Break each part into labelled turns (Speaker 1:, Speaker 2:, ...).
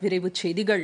Speaker 1: விரைவுச் செய்திகள்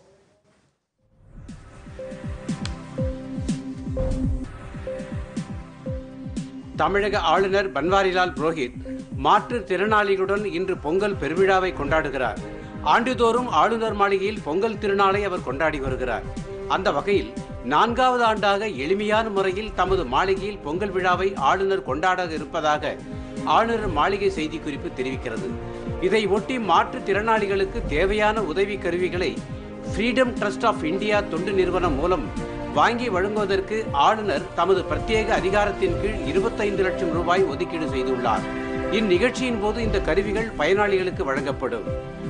Speaker 2: தமிழக ஆளுநர் பன்வாரிலால் புரோஹித் மாற்றுத் திறனாளிகளுடன் இன்று பொங்கல் பெருவிழாவை கொண்டாடுகிறார் ஆண்டுதோறும் ஆளுநர் மாளிகையில் பொங்கல் திருநாளை அவர் கொண்டாடி வருகிறார் அந்த வகையில் நான்காவது ஆண்டாக எளிமையான முறையில் தமது மாளிகையில் பொங்கல் விழாவை ஆளுநர் கொண்டாட இருப்பதாக ஆளுநர் மாளிகை செய்திக்குறிப்பு தெரிவிக்கிறது இதை ஒட்டி மாற்றுத் திறனாளிகளுக்கு தேவையான உதவி கருவிகளை ஃப்ரீடம் ட்ரஸ்ட் ஆஃப் இந்தியா தொண்டு நிறுவனம் மூலம் வாங்கி வழங்குவதற்கு ஆளுநர் தமது பிரத்யேக அதிகாரத்தின் கீழ் இருபத்தைந்து லட்சம் ரூபாய் ஒதுக்கீடு செய்துள்ளார் இந்நிகழ்ச்சியின் போது இந்த கருவிகள் பயனாளிகளுக்கு வழங்கப்படும்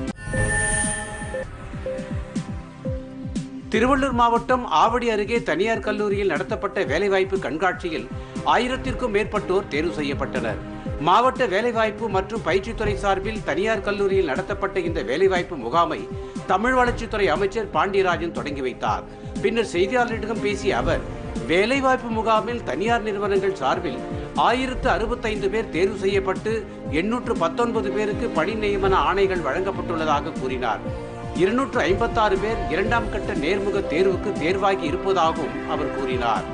Speaker 2: திருவள்ளூர் மாவட்டம் ஆவடி அருகே தனியார் கல்லூரியில் நடத்தப்பட்ட வேலைவாய்ப்பு கண்காட்சியில் ஆயிரத்திற்கும் மேற்பட்டோர் தேர்வு செய்யப்பட்டனர் மாவட்ட வேலைவாய்ப்பு மற்றும் பயிற்சித்துறை சார்பில் தனியார் கல்லூரியில் நடத்தப்பட்ட இந்த வேலைவாய்ப்பு முகாமை தமிழ் வளர்ச்சித்துறை அமைச்சர் பாண்டியராஜன் தொடங்கி வைத்தார் பின்னர் செய்தியாளர்களிடம் பேசிய அவர் வேலைவாய்ப்பு முகாமில் தனியார் நிறுவனங்கள் சார்பில் ஆயிரத்து அறுபத்தைந்து பேர் தேர்வு செய்யப்பட்டு எண்ணூற்று பத்தொன்பது பேருக்கு பணி நியமன ஆணைகள் வழங்கப்பட்டுள்ளதாக கூறினார் இருநூற்று ஐம்பத்தாறு பேர் இரண்டாம் கட்ட நேர்முக தேர்வுக்கு தேர்வாகி இருப்பதாகவும் அவர் கூறினார்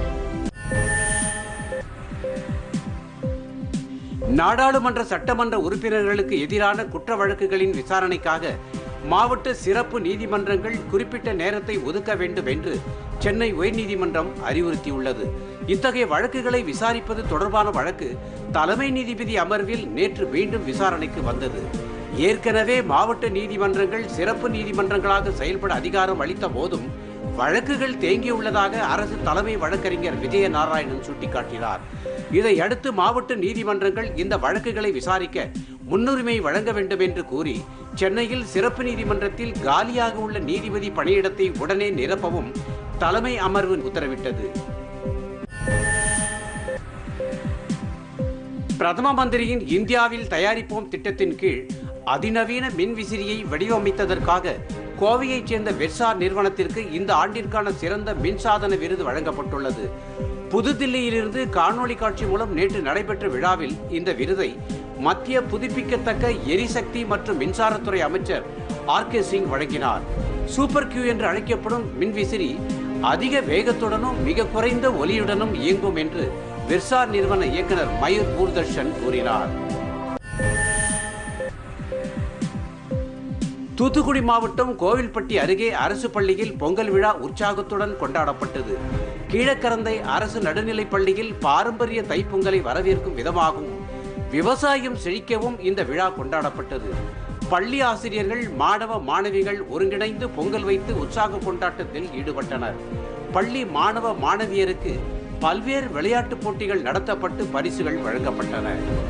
Speaker 2: நாடாளுமன்ற சட்டமன்ற உறுப்பினர்களுக்கு எதிரான குற்ற வழக்குகளின் விசாரணைக்காக மாவட்ட சிறப்பு நீதிமன்றங்கள் குறிப்பிட்ட நேரத்தை ஒதுக்க வேண்டும் என்று சென்னை உயர்நீதிமன்றம் அறிவுறுத்தியுள்ளது இத்தகைய வழக்குகளை விசாரிப்பது தொடர்பான வழக்கு தலைமை நீதிபதி அமர்வில் நேற்று மீண்டும் விசாரணைக்கு வந்தது ஏற்கனவே மாவட்ட நீதிமன்றங்கள் சிறப்பு நீதிமன்றங்களாக செயல்பட அதிகாரம் அளித்த போதும் வழக்குகள் தேங்கியுள்ளதாக அரசு தலைமை வழக்கறிஞர் விஜய நாராயணன் சுட்டிக்காட்டினார் இதையடுத்து மாவட்ட நீதிமன்றங்கள் இந்த வழக்குகளை விசாரிக்க முன்னுரிமை வழங்க வேண்டும் என்று கூறி சென்னையில் சிறப்பு நீதிமன்றத்தில் காலியாக உள்ள நீதிபதி பணியிடத்தை உடனே நிரப்பவும் தலைமை அமர்வு உத்தரவிட்டது பிரதம மந்திரியின் இந்தியாவில் தயாரிப்போம் திட்டத்தின் கீழ் அதிநவீன மின்விசிறியை வடிவமைத்ததற்காக கோவையைச் சேர்ந்த வெர்சார் நிறுவனத்திற்கு இந்த ஆண்டிற்கான சிறந்த மின்சாதன விருது வழங்கப்பட்டுள்ளது புதுதில்லியிலிருந்து காணொளி காட்சி மூலம் நேற்று நடைபெற்ற விழாவில் இந்த விருதை மத்திய புதுப்பிக்கத்தக்க எரிசக்தி மற்றும் மின்சாரத்துறை அமைச்சர் ஆர் கே சிங் வழங்கினார் சூப்பர் கியூ என்று அழைக்கப்படும் மின்விசிறி அதிக வேகத்துடனும் மிக குறைந்த ஒலியுடனும் இயங்கும் என்று விர்சார் நிறுவன இயக்குனர் மயூர் பூர்தர்ஷன் கூறினார் தூத்துக்குடி மாவட்டம் கோவில்பட்டி அருகே அரசு பள்ளியில் பொங்கல் விழா உற்சாகத்துடன் கொண்டாடப்பட்டது கீழக்கரந்தை அரசு நடுநிலைப் பள்ளியில் பாரம்பரிய தைப்பொங்கலை வரவேற்கும் விதமாகவும் விவசாயம் செழிக்கவும் இந்த விழா கொண்டாடப்பட்டது பள்ளி ஆசிரியர்கள் மாணவ மாணவிகள் ஒருங்கிணைந்து பொங்கல் வைத்து உற்சாக கொண்டாட்டத்தில் ஈடுபட்டனர் பள்ளி மாணவ மாணவியருக்கு பல்வேறு விளையாட்டுப் போட்டிகள் நடத்தப்பட்டு பரிசுகள் வழங்கப்பட்டன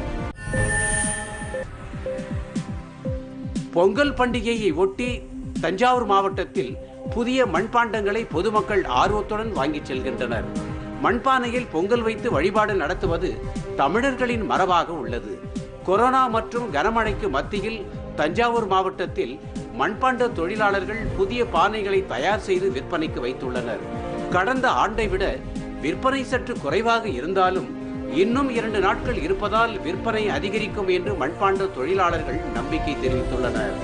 Speaker 2: பொங்கல் பண்டிகையை ஒட்டி தஞ்சாவூர் மாவட்டத்தில் புதிய மண்பாண்டங்களை பொதுமக்கள் ஆர்வத்துடன் வாங்கிச் செல்கின்றனர் மண்பானையில் பொங்கல் வைத்து வழிபாடு நடத்துவது தமிழர்களின் மரபாக உள்ளது கொரோனா மற்றும் கனமழைக்கு மத்தியில் தஞ்சாவூர் மாவட்டத்தில் மண்பாண்ட தொழிலாளர்கள் புதிய பானைகளை தயார் செய்து விற்பனைக்கு வைத்துள்ளனர் கடந்த ஆண்டை விட விற்பனை சற்று குறைவாக இருந்தாலும் இன்னும் இரண்டு நாட்கள் இருப்பதால் விற்பனை அதிகரிக்கும் என்று மண்பாண்ட தொழிலாளர்கள் நம்பிக்கை தெரிவித்துள்ளனர்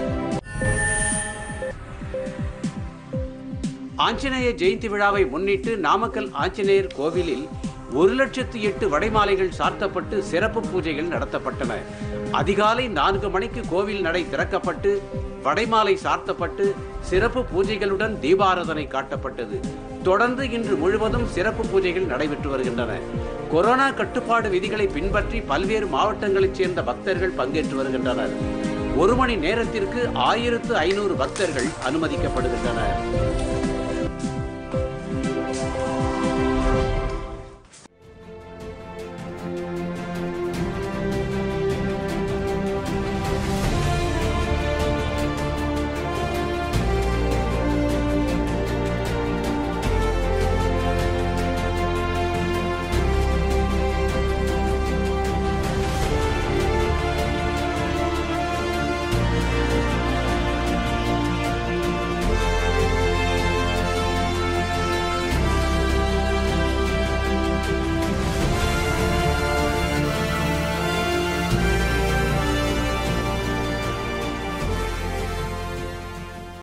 Speaker 2: ஆஞ்சநேய ஜெயந்தி விழாவை முன்னிட்டு நாமக்கல் ஆஞ்சநேயர் கோவிலில் ஒரு லட்சத்து எட்டு வடைமாலைகள் சார்த்தப்பட்டு சிறப்பு பூஜைகள் நடத்தப்பட்டன அதிகாலை நான்கு மணிக்கு கோவில் நடை திறக்கப்பட்டு வடைமாலை சார்த்தப்பட்டு சிறப்பு பூஜைகளுடன் தீபாராதனை காட்டப்பட்டது தொடர்ந்து இன்று முழுவதும் சிறப்பு பூஜைகள் நடைபெற்று வருகின்றன கொரோனா கட்டுப்பாடு விதிகளை பின்பற்றி பல்வேறு மாவட்டங்களைச் சேர்ந்த பக்தர்கள் பங்கேற்று வருகின்றனர் ஒரு மணி நேரத்திற்கு ஆயிரத்து ஐநூறு பக்தர்கள் அனுமதிக்கப்படுகின்றனர்